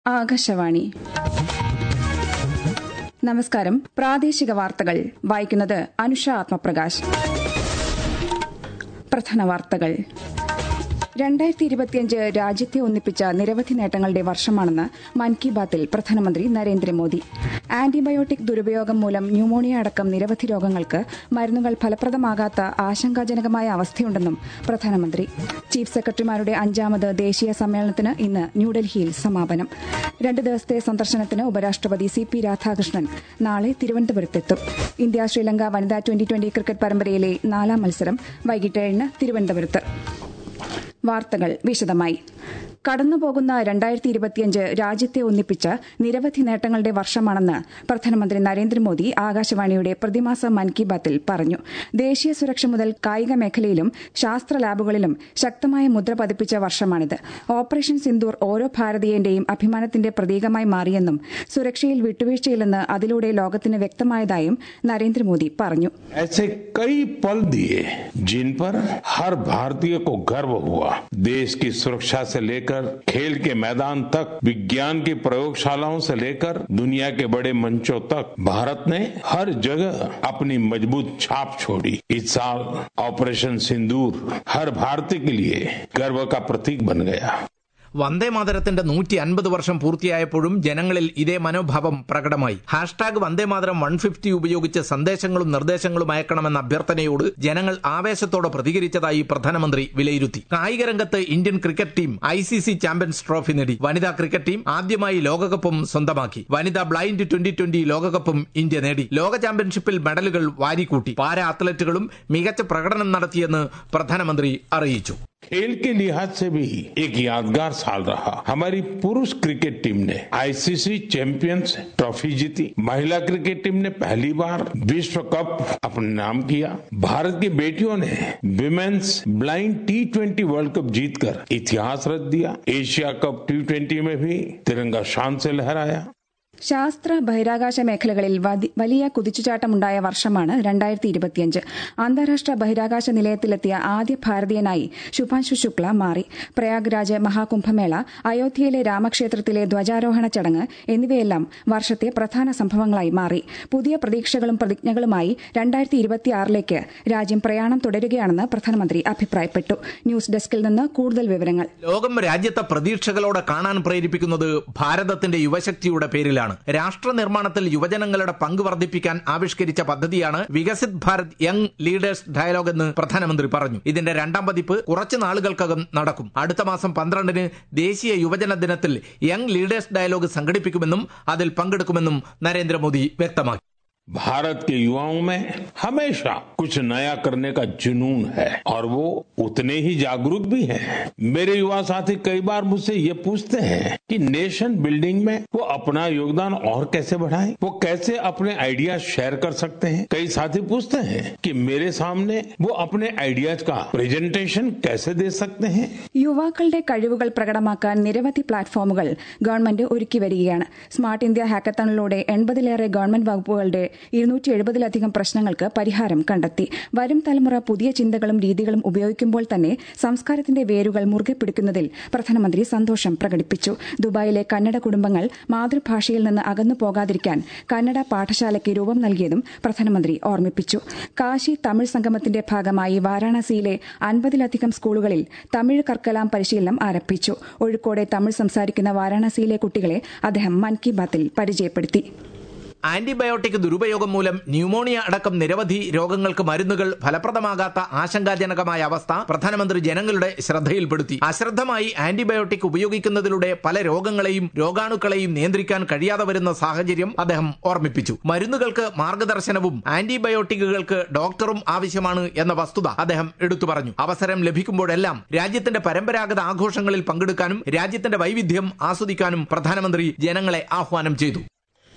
ആകാശവാണി നമസ്കാരം പ്രാദേശിക വാർത്തകൾ വായിക്കുന്നത് അനുഷ ആത്മപ്രകാശ് പ്രധാന വാർത്തകൾ രണ്ടായിരത്തി ഇരുപത്തിയഞ്ച് രാജ്യത്തെ ഒന്നിപ്പിച്ച നിരവധി നേട്ടങ്ങളുടെ വർഷമാണെന്ന് മൻ കി ബാത്തിൽ പ്രധാനമന്ത്രി നരേന്ദ്രമോദി ആന്റിബയോട്ടിക് ദുരുപയോഗം മൂലം ന്യൂമോണിയ അടക്കം നിരവധി രോഗങ്ങൾക്ക് മരുന്നുകൾ ഫലപ്രദമാകാത്ത ആശങ്കാജനകമായ അവസ്ഥയുണ്ടെന്നും പ്രധാനമന്ത്രി ചീഫ് സെക്രട്ടറിമാരുടെ അഞ്ചാമത് ദേശീയ സമ്മേളനത്തിന് ഇന്ന് ന്യൂഡൽഹിയിൽ സമാപനം രണ്ട് ദിവസത്തെ സന്ദർശനത്തിന് ഉപരാഷ്ട്രപതി സി പി രാധാകൃഷ്ണൻ നാളെ തിരുവനന്തപുരത്തെത്തും ഇന്ത്യ ശ്രീലങ്ക വനിതാ ട്വന്റി ട്വന്റി ക്രിക്കറ്റ് പരമ്പരയിലെ നാലാം മത്സരം വൈകിട്ട് ഏഴിന് തിരുവനന്തപുരത്ത് വാർത്തകൾ വിശദമായി കടന്നുപോകുന്ന രണ്ടായിരത്തി ഇരുപത്തിയഞ്ച് രാജ്യത്തെ ഒന്നിപ്പിച്ച നിരവധി നേട്ടങ്ങളുടെ വർഷമാണെന്ന് പ്രധാനമന്ത്രി നരേന്ദ്രമോദി ആകാശവാണിയുടെ പ്രതിമാസ മൻ കി ബാത്തിൽ പറഞ്ഞു ദേശീയ സുരക്ഷ മുതൽ കായിക മേഖലയിലും ശാസ്ത്ര ലാബുകളിലും ശക്തമായ മുദ്ര പതിപ്പിച്ച വർഷമാണിത് ഓപ്പറേഷൻ സിന്ദൂർ ഓരോ ഭാരതീയന്റെയും അഭിമാനത്തിന്റെ പ്രതീകമായി മാറിയെന്നും സുരക്ഷയിൽ വിട്ടുവീഴ്ചയില്ലെന്ന് അതിലൂടെ ലോകത്തിന് വ്യക്തമായതായും നരേന്ദ്രമോദി പറഞ്ഞു ऐसे कई पल दिए जिन पर हर भारतीय को गर्व हुआ देश की सुरक्षा से लेकर खेल के मैदान तक विज्ञान की प्रयोगशालाओं से लेकर दुनिया के बड़े मंचों तक भारत ने हर जगह अपनी मजबूत छाप छोड़ी इस साल ऑपरेशन सिंदूर हर भारतीय के लिए गर्व का प्रतीक बन गया വന്ദേ മാതരത്തിന്റെ നൂറ്റി അൻപത് വർഷം പൂർത്തിയായപ്പോഴും ജനങ്ങളിൽ ഇതേ മനോഭാവം പ്രകടമായി hashtag Vande Mataram one fifty ഉപയോഗിച്ച് സന്ദേശങ്ങളും നിർദ്ദേശങ്ങളും അയക്കണമെന്ന അഭ്യർത്ഥനയോട് ജനങ്ങൾ ആവേശത്തോടെ പ്രതികരിച്ചതായി പ്രധാനമന്ത്രി വിലയിരുത്തി കായിക രംഗത്ത് Indian cricket team I C C champions trophy നേടി വനിതാ ക്രിക്കറ്റ് ടീം ആദ്യമായി ലോകകപ്പും സ്വന്തമാക്കി വനിതാ ബ്ലൈൻഡ് ട്വന്റി ട്വന്റി ലോകകപ്പും ഇന്ത്യ നേടി ലോക ചാമ്പ്യൻഷിപ്പിൽ മെഡലുകൾ വാരിക്കൂട്ടി പാരാ അത്ലറ്റുകളും മികച്ച പ്രകടനം നടത്തിയെന്ന് പ്രധാനമന്ത്രി അറിയിച്ചു खेल के लिहाज से भी एक यादगार साल रहा हमारी पुरुष क्रिकेट टीम ने आईसीसी चैंपियंस ट्रॉफी जीती महिला क्रिकेट टीम ने पहली बार विश्व कप अपने नाम किया भारत की बेटियों ने women's blind T twenty world cup जीतकर इतिहास रच दिया एशिया कप टी ट्वेंटी में भी तिरंगा शान से लहराया ശാസ്ത്ര ബഹിരാകാശ മേഖലകളിൽ വലിയ കുതിച്ചുചാട്ടമുണ്ടായ വർഷമാണ് രണ്ടായിരത്തി ഇരുപത്തിയഞ്ച് അന്താരാഷ്ട്ര ബഹിരാകാശ നിലയത്തിലെത്തിയ ആദ്യ ഭാരതീയനായി ശുഭാൻശു ശുക്ല മാറി പ്രയാഗ്രാജ് മഹാകുംഭമേള അയോധ്യയിലെ രാമക്ഷേത്രത്തിലെ ധ്വജാരോഹണ ചടങ്ങ് എന്നിവയെല്ലാം വർഷത്തെ പ്രധാന സംഭവങ്ങളായി മാറി പുതിയ പ്രതീക്ഷകളും പ്രതിജ്ഞകളുമായി രണ്ടായിരത്തി ഇരുപത്തിയാറിലേക്ക് രാജ്യം പ്രയാണം തുടരുകയാണെന്ന് പ്രധാനമന്ത്രി അഭിപ്രായപ്പെട്ടു ന്യൂസ് ഡെസ്കിൽ നിന്ന് കൂടുതൽ വിവരങ്ങൾ ലോകം രാജ്യത്തെ പ്രതീക്ഷകളോടെ കാണാൻ പ്രേരിപ്പിക്കുന്നത് ഭാരതത്തിന്റെ യുവശക്തിയുടെ പേരിലാണ് രാഷ്ട്ര നിർമ്മാണത്തിൽ യുവജനങ്ങളുടെ പങ്ക് വർദ്ധിപ്പിക്കാൻ ആവിഷ്കരിച്ച പദ്ധതിയാണ് Viksit Bharat young leaders dialogue എന്ന് പ്രധാനമന്ത്രി പറഞ്ഞു ഇതിന്റെ രണ്ടാം പതിപ്പ് കുറച്ചു നാളുകൾക്കകം നടക്കും അടുത്ത മാസം പന്ത്രണ്ടിന് ദേശീയ യുവജന ദിനത്തിൽ യങ് ലീഡേഴ്സ് ഡയലോഗ് സംഘടിപ്പിക്കുമെന്നും അതിൽ പങ്കെടുക്കുമെന്നും നരേന്ദ്രമോദി വ്യക്തമാക്കി भारत के युवाओं में हमेशा कुछ नया करने का जुनून है और वो उतने ही जागरूक भी हैं। मेरे युवा साथी कई बार मुझसे ये पूछते हैं कि नेशन बिल्डिंग में वो अपना योगदान और कैसे बढ़ाएं? वो कैसे अपने आइडिया शेयर कर सकते हैं कई साथी पूछते हैं कि मेरे सामने वो अपने आइडियाज का प्रेजेंटेशन कैसे दे सकते हैं യുവാക്കളുടെ കഴിവുകൾ പ്രകടമാക്കാൻ നിരവധി പ്ലാറ്റ്ഫോമുകൾ ഗവൺമെന്റ് ഒരുക്കി വരികയാണ് സ്മാർട്ട് ഇന്ത്യ ഹാക്കത്തണിലൂടെ എൺപതിലേറെ ഗവൺമെന്റ് വകുപ്പുകളുടെ ഇരുന്നൂറ്റി എഴുപതിലധികം പ്രശ്നങ്ങൾക്ക് പരിഹാരം കണ്ടെത്തി വരും തലമുറ പുതിയ ചിന്തകളും രീതികളും ഉപയോഗിക്കുമ്പോൾ തന്നെ സംസ്കാരത്തിന്റെ വേരുകൾ മുറുകെ പിടിക്കുന്നതിൽ പ്രധാനമന്ത്രി സന്തോഷം പ്രകടിപ്പിച്ചു ദുബായിലെ കന്നഡ കുടുംബങ്ങൾ മാതൃഭാഷയിൽ നിന്ന് അകന്നു പോകാതിരിക്കാൻ കന്നഡ പാഠശാലയ്ക്ക് രൂപം നൽകിയതും പ്രധാനമന്ത്രി ഓർമ്മിപ്പിച്ചു കാശി തമിഴ് സംഗമത്തിന്റെ ഭാഗമായി വാരാണസിയിലെ അൻപതിലധികം സ്കൂളുകളിൽ തമിഴ് കർക്കലാം പരിശീലനം ആരംഭിച്ചു ഒഴുക്കോടെ തമിഴ് സംസാരിക്കുന്ന വാരാണസിയിലെ കുട്ടികളെ അദ്ദേഹം മൻ കി ബാത്തിൽ പരിചയപ്പെടുത്തി ആന്റിബയോട്ടിക് ദുരുപയോഗം മൂലം ന്യൂമോണിയ അടക്കം നിരവധി രോഗങ്ങൾക്ക് മരുന്നുകൾ ഫലപ്രദമാകാത്ത ആശങ്കാജനകമായ അവസ്ഥ പ്രധാനമന്ത്രി ജനങ്ങളുടെ ശ്രദ്ധയിൽപ്പെടുത്തി അശ്രദ്ധമായി ആന്റിബയോട്ടിക് ഉപയോഗിക്കുന്നതിലൂടെ പല രോഗങ്ങളെയും രോഗാണുക്കളെയും നിയന്ത്രിക്കാൻ കഴിയാതെ വരുന്ന സാഹചര്യം അദ്ദേഹം ഓർമ്മിപ്പിച്ചു മരുന്നുകൾക്ക് മാർഗദർശനവും ആന്റിബയോട്ടിക്കുകൾക്ക് ഡോക്ടറും ആവശ്യമാണ് എന്ന വസ്തുത അദ്ദേഹം എടുത്തു പറഞ്ഞു അവസരം ലഭിക്കുമ്പോഴെല്ലാം രാജ്യത്തിന്റെ പരമ്പരാഗത ആഘോഷങ്ങളിൽ പങ്കെടുക്കാനും രാജ്യത്തിന്റെ വൈവിധ്യം ആസ്വദിക്കാനും പ്രധാനമന്ത്രി ജനങ്ങളെ ആഹ്വാനം ചെയ്തു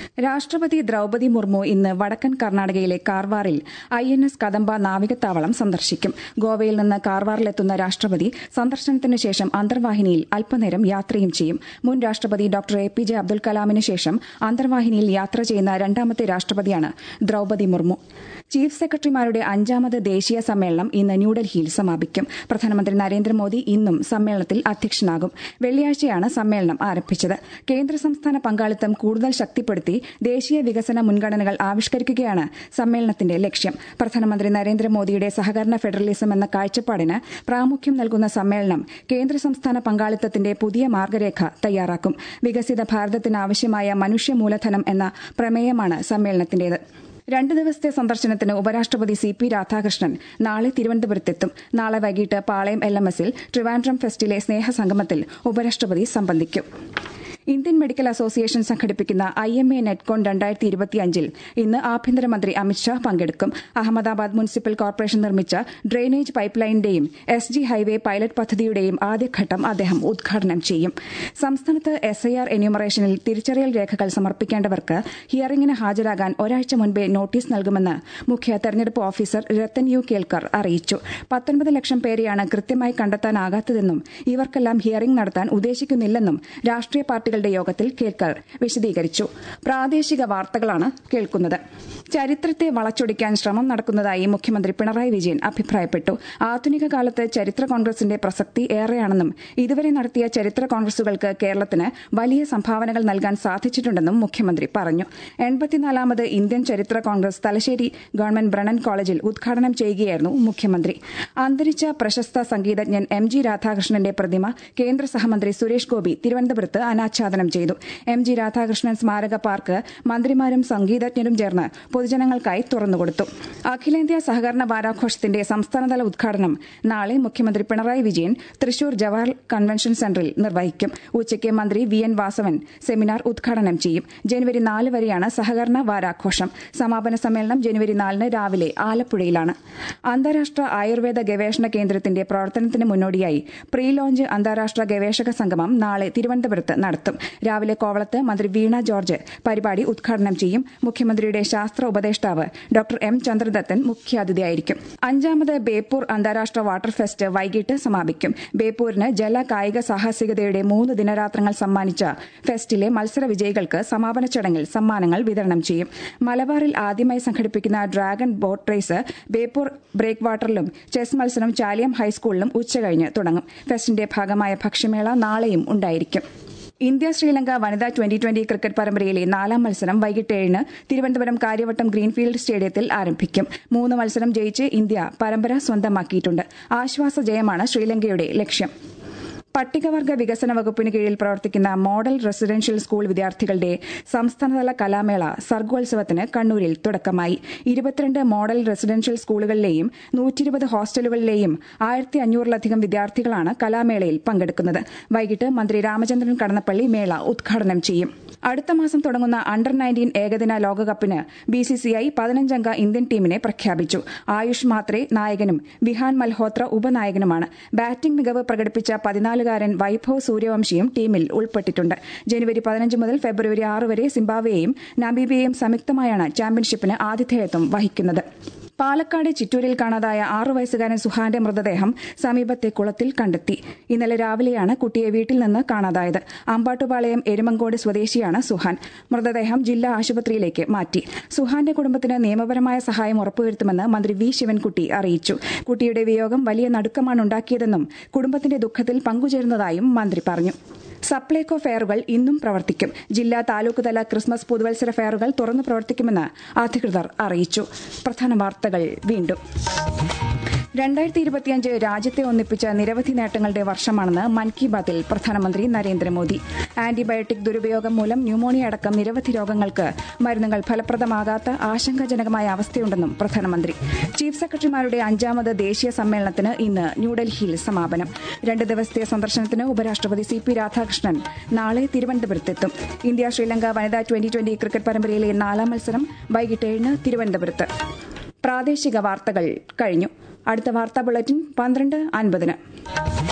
രാഷ്ട്രപതി ദ്രൌപതി മുർമു ഇന്ന് വടക്കൻ കർണാടകയിലെ കാർവാറിൽ ഐ എൻ എസ് കദംബ നാവികത്താവളം സന്ദർശിക്കും ഗോവയിൽ നിന്ന് കാർവാറിലെത്തുന്ന രാഷ്ട്രപതി സന്ദർശനത്തിനു ശേഷം അന്തർവാഹിനിയിൽ അല്പനേരം യാത്രയും ചെയ്യും മുൻ രാഷ്ട്രപതി doctor A P J Abdul കലാമിന് ശേഷം അന്തർവാഹിനിയിൽ യാത്ര ചെയ്യുന്ന രണ്ടാമത്തെ രാഷ്ട്രപതിയാണ് ദ്രൌപതി മുർമു ചീഫ് സെക്രട്ടറിമാരുടെ അഞ്ചാമത് ദേശീയ സമ്മേളനം ഇന്ന് ന്യൂഡൽഹിയിൽ സമാപിക്കും പ്രധാനമന്ത്രി നരേന്ദ്രമോദി ഇന്നും സമ്മേളനത്തിൽ അധ്യക്ഷനാകും വെള്ളിയാഴ്ചയാണ് സമ്മേളനം ആരംഭിച്ചത് കേന്ദ്ര സംസ്ഥാന പങ്കാളിത്തം കൂടുതൽ ശക്തിപ്പെടുത്തി ദേശീയ വികസന മുൻഗണനകൾ ആവിഷ്കരിക്കുകയാണ് സമ്മേളനത്തിന്റെ ലക്ഷ്യം പ്രധാനമന്ത്രി നരേന്ദ്രമോദിയുടെ സഹകരണ ഫെഡറലിസം എന്ന കാഴ്ചപ്പാടിന് പ്രാമുഖ്യം നൽകുന്ന സമ്മേളനം കേന്ദ്ര സംസ്ഥാന പങ്കാളിത്തത്തിന്റെ പുതിയ മാർഗരേഖ തയ്യാറാക്കും വികസിത ഭാരതത്തിനാവശ്യമായ മനുഷ്യ മൂലധനം എന്ന പ്രമേയമാണ് സമ്മേളനത്തിന്റേത് രണ്ട് ദിവസത്തെ സന്ദർശനത്തിന് ഉപരാഷ്ട്രപതി സി പി രാധാകൃഷ്ണൻ നാളെ തിരുവനന്തപുരത്തെത്തും നാളെ വൈകിട്ട് പാളയം എൽ എം എസിൽ ട്രിവാൻഡ്രം ഫെസ്റ്റിലെ സ്നേഹസംഗമത്തിൽ ഉപരാഷ്ട്രപതി സംബന്ധിക്കും ഇന്ത്യൻ മെഡിക്കൽ അസോസിയേഷൻ സംഘടിപ്പിക്കുന്ന ഐ എം എ നെറ്റ്കോൺ രണ്ടായിരത്തി ഇരുപത്തിയഞ്ചിൽ ഇന്ന് ആഭ്യന്തരമന്ത്രി അമിത്ഷാ പങ്കെടുക്കും അഹമ്മദാബാദ് മുനിസിപ്പൽ കോർപ്പറേഷൻ നിർമ്മിച്ച ഡ്രെയിനേജ് പൈപ്പ് ലൈനിന്റെയും എസ് ജി ഹൈവേ പൈലറ്റ് പദ്ധതിയുടെയും ആദ്യഘട്ടം അദ്ദേഹം ഉദ്ഘാടനം ചെയ്യും സംസ്ഥാനത്ത് എസ് ഐ ആർ എന്യൂമറേഷനിൽ തിരിച്ചറിയൽ രേഖകൾ സമർപ്പിക്കേണ്ടവർക്ക് ഹിയറിംഗിന് ഹാജരാകാൻ ഒരാഴ്ച മുൻപേ നോട്ടീസ് നൽകുമെന്ന് മുഖ്യ തെരഞ്ഞെടുപ്പ് ഓഫീസർ രത്തൻ യു കേൽക്കർ അറിയിച്ചു പത്തൊൻപത് ലക്ഷം പേരെയാണ് കൃത്യമായി കണ്ടെത്താനാകാത്തതെന്നും ഇവർക്കെല്ലാം ഹിയറിംഗ് നടത്താൻ ഉദ്ദേശിക്കുന്നില്ലെന്നും രാഷ്ട്രീയ പാർട്ടികളുടെ യോഗത്തിൽ കേൽക്കർ വിശദീകരിച്ചു പ്രാദേശിക വാർത്തകളാണ് കേൾക്കുന്നത് ചരിത്രത്തെ വളച്ചൊടിക്കാൻ ശ്രമം നടക്കുന്നതായി മുഖ്യമന്ത്രി പിണറായി വിജയൻ അഭിപ്രായപ്പെട്ടു ആധുനിക കാലത്ത് ചരിത്ര കോൺഗ്രസിന്റെ പ്രസക്തി ഏറെയാണെന്നും ഇതുവരെ നടത്തിയ ചരിത്ര കോൺഗ്രസുകൾക്ക് കേരളത്തിന് വലിയ സംഭാവനകൾ നൽകാൻ സാധിച്ചിട്ടുണ്ടെന്നും മുഖ്യമന്ത്രി പറഞ്ഞു എൺപത്തിനാലാമത് ഇന്ത്യൻ ചരിത്ര കോൺഗ്രസ് തലശ്ശേരി ഗവൺമെന്റ് ബ്രണൻ കോളേജിൽ ഉദ്ഘാടനം ചെയ്യുകയായിരുന്നു മുഖ്യമന്ത്രി അന്തരിച്ച പ്രശസ്ത സംഗീതജ്ഞൻ എം ജി രാധാകൃഷ്ണന്റെ പ്രതിമ കേന്ദ്ര സഹമന്ത്രി സുരേഷ് ഗോപി തിരുവനന്തപുരത്ത് അനാച്ഛാദനം ചെയ്തു എം ജി രാധാകൃഷ്ണൻ സ്മാരക പാർക്ക് മന്ത്രിമാരും സംഗീതജ്ഞരും ചേർന്ന് പൊതുജനങ്ങൾക്കായി തുറന്നുകൊടുത്തു അഖിലേന്ത്യാ സഹകരണ വാരാഘോഷത്തിന്റെ സംസ്ഥാനതല ഉദ്ഘാടനം നാളെ മുഖ്യമന്ത്രി പിണറായി വിജയൻ തൃശൂർ ജവഹർ കൺവെൻഷൻ സെന്ററിൽ നിർവഹിക്കും ഉച്ചയ്ക്ക് മന്ത്രി വി എൻ വാസവൻ സെമിനാർ ഉദ്ഘാടനം ചെയ്യും ജനുവരി നാല് വരെയാണ് സഹകരണ വാരാഘോഷം സമാപന സമ്മേളനം ജനുവരി നാലിന് രാവിലെ ആലപ്പുഴയിലാണ് അന്താരാഷ്ട്ര ആയുർവേദ ഗവേഷണ കേന്ദ്രത്തിന്റെ പ്രവർത്തനത്തിന് മുന്നോടിയായി പ്രീ ലോഞ്ച് അന്താരാഷ്ട്ര ഗവേഷക സംഗമം നാളെ തിരുവനന്തപുരത്ത് നടത്തും രാവിലെ കോവളത്ത് മന്ത്രി വീണ ജോർജ് പരിപാടി ഉദ്ഘാടനം ചെയ്യും മുഖ്യമന്ത്രിയുടെ ശാസ്ത്ര ഉപദേഷ്ടാവ് ഡോക്ടർ എം ചന്ദ്രദത്തൻ മുഖ്യാതിഥിയായിരിക്കും അഞ്ചാമത് ബേപ്പൂർ അന്താരാഷ്ട്ര വാട്ടർ ഫെസ്റ്റ് വൈകിട്ട് സമാപിക്കും ബേപ്പൂരിന് ജല കായിക സാഹസികതയുടെ മൂന്ന് ദിനരാത്രങ്ങൾ സമ്മാനിച്ച ഫെസ്റ്റിലെ മത്സര വിജയികൾക്ക് സമാപന ചടങ്ങിൽ സമ്മാനങ്ങൾ വിതരണം ചെയ്യും മലബാറിൽ ആദ്യമായി സംഘടിപ്പിക്കുന്ന dragon boat race Beypore break വാട്ടറിലും ചെസ് മത്സരം ചാലിയം ഹൈസ്കൂളിലും ഉച്ചകഴിഞ്ഞ് തുടങ്ങും ഫെസ്റ്റിന്റെ ഭാഗമായ ഭക്ഷ്യമേള നാളെയും ഉണ്ടായിരിക്കും ഇന്ത്യ ശ്രീലങ്ക വനിതാ ട്വന്റി ട്വന്റി ക്രിക്കറ്റ് പരമ്പരയിലെ നാലാം മത്സരം വൈകിട്ട് ഏഴിന് തിരുവനന്തപുരം കാര്യവട്ടം ഗ്രീൻഫീൽഡ് സ്റ്റേഡിയത്തിൽ ആരംഭിക്കും മൂന്ന് മത്സരം ജയിച്ച് ഇന്ത്യ പരമ്പര സ്വന്തമാക്കിയിട്ടുണ്ട് ആശ്വാസ ജയമാണ് ശ്രീലങ്കയുടെ ലക്ഷ്യം പട്ടികവർഗ വികസന വകുപ്പിന് കീഴിൽ പ്രവർത്തിക്കുന്ന മോഡൽ റെസിഡൻഷ്യൽ സ്കൂൾ വിദ്യാർത്ഥികളുടെ സംസ്ഥാനതല കലാമേള സർഗോത്സവത്തിന് കണ്ണൂരിൽ തുടക്കമായി ഇരുപത്തിരണ്ട് മോഡൽ റെസിഡൻഷ്യൽ സ്കൂളുകളിലെയും നൂറ്റിരുപത് ഹോസ്റ്റലുകളിലെയും ആയിരത്തി അഞ്ഞൂറിലധികം വിദ്യാർത്ഥികളാണ് കലാമേളയിൽ പങ്കെടുക്കുന്നത് വൈകിട്ട് മന്ത്രി രാമചന്ദ്രൻ കടന്നപ്പള്ളി മേള ഉദ്ഘാടനം ചെയ്യും അടുത്ത മാസം തുടങ്ങുന്ന അണ്ടർ നയൻറ്റീൻ ഏകദിന ലോകകപ്പിന് ബിസിസിഐ പതിനഞ്ചംഗ ഇന്ത്യൻ ടീമിനെ പ്രഖ്യാപിച്ചു ആയുഷ് മാത്രേ നായകനും വിഹാൻ മൽഹോത്ര ഉപനായകനുമാണ് ബാറ്റിംഗ് മികവ് പ്രകടിപ്പിച്ച പതിനാലുകാരൻ വൈഭവ് സൂര്യവംശിയും ടീമിൽ ഉൾപ്പെട്ടിട്ടുണ്ട് ജനുവരി പതിനഞ്ച് മുതൽ ഫെബ്രുവരി ആറ് വരെ സിംബാബ്വേയും നമീബിയയും സംയുക്തമായാണ് ചാമ്പ്യൻഷിപ്പിന് ആതിഥേയത്വം വഹിക്കുന്നത് പാലക്കാട് ചിറ്റൂരിൽ കാണാതായ ആറു വയസ്സുകാരൻ സുഹാന്റെ മൃതദേഹം സമീപത്തെ കുളത്തിൽ കണ്ടെത്തി ഇന്നലെ രാവിലെയാണ് കുട്ടിയെ വീട്ടിൽ നിന്ന് കാണാതായത് അമ്പാട്ടുപാളയം എരുമങ്കോട് സ്വദേശിയാണ് സുഹാൻ മൃതദേഹം ജില്ലാ ആശുപത്രിയിലേക്ക് മാറ്റി സുഹാന്റെ കുടുംബത്തിന് നിയമപരമായ സഹായം ഉറപ്പുവരുത്തുമെന്ന് മന്ത്രി വി ശിവൻകുട്ടി അറിയിച്ചു കുട്ടിയുടെ വിയോഗം വലിയ നടുക്കമാണ് ഉണ്ടാക്കിയതെന്നും കുടുംബത്തിന്റെ ദുഃഖത്തിൽ പങ്കുചേരുന്നതായും മന്ത്രി പറഞ്ഞു സപ്ലൈകോ ഫെയറുകൾ ഇന്നും പ്രവർത്തിക്കും ജില്ലാ താലൂക്ക് തല ക്രിസ്മസ് പുതുവത്സര ഫെയറുകൾ തുറന്നു പ്രവർത്തിക്കുമെന്ന് അധികൃതർ അറിയിച്ചു പ്രധാന വാർത്തകൾ വീണ്ടും രണ്ടായിരത്തി ഇരുപത്തിയഞ്ച് രാജ്യത്തെ ഒന്നിപ്പിച്ച നിരവധി നേട്ടങ്ങളുടെ വർഷമാണെന്ന് മൻ കി ബാത്തിൽ പ്രധാനമന്ത്രി നരേന്ദ്രമോദി ആന്റിബയോട്ടിക് ദുരുപയോഗം മൂലം ന്യൂമോണിയ അടക്കം നിരവധി രോഗങ്ങൾക്ക് മരുന്നുകൾ ഫലപ്രദമാകാത്ത ആശങ്കാജനകമായ അവസ്ഥയുണ്ടെന്നും പ്രധാനമന്ത്രി ചീഫ് സെക്രട്ടറിമാരുടെ അഞ്ചാമത് ദേശീയ സമ്മേളനത്തിന് ഇന്ന് ന്യൂഡൽഹിയിൽ സമാപനം രണ്ട് ദിവസത്തെ സന്ദർശനത്തിന് ഉപരാഷ്ട്രപതി സി പി രാധാകൃഷ്ണൻ നാളെ തിരുവനന്തപുരത്തെത്തും ഇന്ത്യ ശ്രീലങ്ക വനിതാ ട്വന്റി ട്വന്റി ക്രിക്കറ്റ് പരമ്പരയിലെ നാലാം മത്സരം വൈകിട്ട് ഏഴിന് തിരുവനന്തപുരത്ത് പ്രാദേശിക വാർത്തകൾ കഴിഞ്ഞു അടുത്ത വാർത്താ ബുള്ളറ്റിൻ പന്ത്രണ്ട് അൻപതിന്